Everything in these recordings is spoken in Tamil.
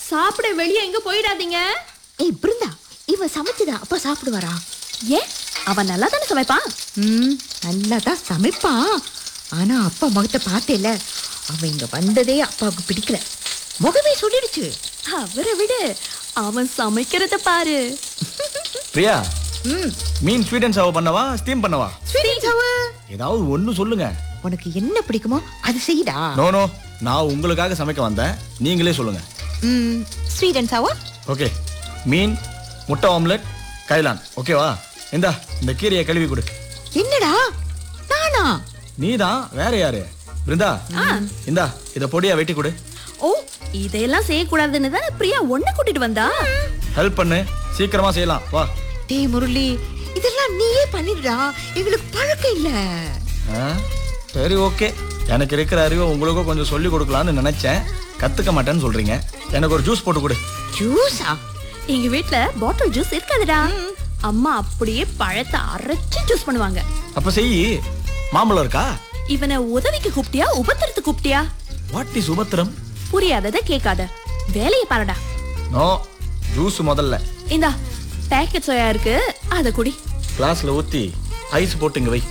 சாப்பிட வெளியே எங்க போயிடாதீங்க ஏய் பிருந்தா இவ சமைச்சதா அப்பா சாப்பிடுவாரா ஏன் அவன் நல்லா தானே சமைப்பான் ம் நல்லா தான் சமைப்பான் ஆனா அப்பா முகத்தை பார்த்தேல அவன் இங்க வந்ததே அப்பாவுக்கு பிடிக்கல முகமே சொல்லிடுச்சு அவரை விடு அவன் சமைக்கிறத பாரு பிரியா ம் மீன் ஸ்வீட் அண்ட் சர்வ் பண்ணவா ஸ்டீம் பண்ணவா ஸ்வீட் அண்ட் sour. ஏதாவது ஒண்ணு சொல்லுங்க உனக்கு என்ன பிடிக்குமோ அது செய்டா நோ நோ நான் உங்களுக்காக சமைக்க வந்தேன் நீங்களே சொல்லுங்க ம் ஸ்வீட் அண்ட் சவர் ஓகே மீன் முட்டை ஆம்லெட் கைலான் ஓகேவா இந்தா இந்த கீரையை கழுவி கொடு என்னடா நானா நீதான் வேற யாரு பிருந்தா இந்தா இத பொடியா வெட்டி கொடு ஓ இதையெல்லாம் செய்யக்கூடாதுன்னு தானே பிரியா ஒன்ன கூட்டிட்டு வந்தா ஹெல்ப் பண்ணு சீக்கிரமா செய்யலாம் வா டேய் முரளி இதெல்லாம் நீயே பண்ணிடுடா எங்களுக்கு பழக்கம் இல்ல ஆ, சரி ஓகே எனக்கு இருக்கிற அறிவை உங்களுக்கும் கொஞ்சம் சொல்லி கொடுக்கலாம்னு நினைச்சேன் கத்துக்க மாட்டேன்னு சொல்றீங்க எனக்கு ஒரு ஜூஸ் போட்டு கொடு ஜூஸா எங்க வீட்ல பாட்டில் ஜூஸ் இருக்காதுடா அம்மா அப்படியே பழத்தை அரைச்சு ஜூஸ் பண்ணுவாங்க அப்ப செய் மாம்பழம் இருக்கா இவனை உதவிக்கு கூப்பிட்டியா உபத்திரத்து கூப்பிட்டியா வாட் இஸ் உபத்திரம் புரியாதத கேட்காத வேலையை பாருடா நோ ஜூஸ் முதல்ல இந்தா பேக்கெட் சோயா இருக்கு அத குடி கிளாஸ்ல ஊத்தி ஐஸ் போட்டு இங்க வை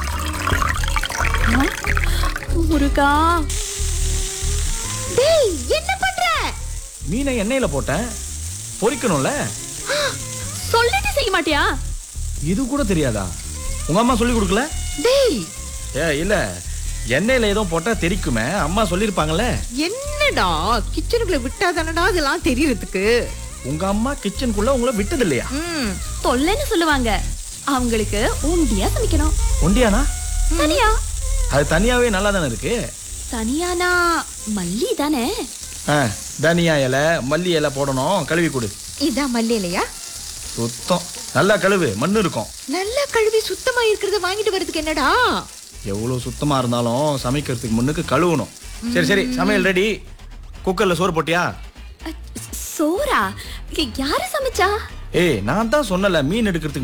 முருகா டேய் என்ன பண்ற மீனை எண்ணெயில போட்டேன் பொரிக்கணும்ல சொல்லிட்டு செய்ய மாட்டியா இது கூட தெரியாதா உங்க அம்மா சொல்லி கொடுக்கல டேய் ஏ இல்ல எண்ணெயில ஏதோ போட்டா தெரிக்குமே அம்மா சொல்லிருப்பாங்கல்ல என்னடா கிச்சனுக்குள்ள விட்டா தானடா அதெல்லாம் தெரியறதுக்கு உங்க அம்மா கிச்சனுக்குள்ள உங்களை விட்டது இல்லையா ம் தொல்லைன்னு சொல்லுவாங்க அவங்களுக்கு ஒண்டியா சமைக்கணும் ஒண்டியானா தனியா அது தனியாவே நல்லா தானே இருக்கு தனியானா மல்லி தானே ஆ, தனியா இலை மல்லி இலை போடணும் கழுவி கொடு இதான் மல்லியிலையா சுத்தம் நல்லா கழுவு மண்ணு இருக்கும் நல்லா கழுவி சுத்தமா இருக்கிறத வாங்கிட்டு வரதுக்கு என்னடா எவ்வளவு சுத்தமா இருந்தாலும் சமைக்கிறதுக்கு முன்னுக்கு கழுவணும் சரி சரி சமையல் ரெடி குக்கர்ல சோறு போட்டியா அ, சோறா யாரு சமைச்சா ஏய் நான் தான் சொன்னல மீன் எடுக்கிறதுக்கு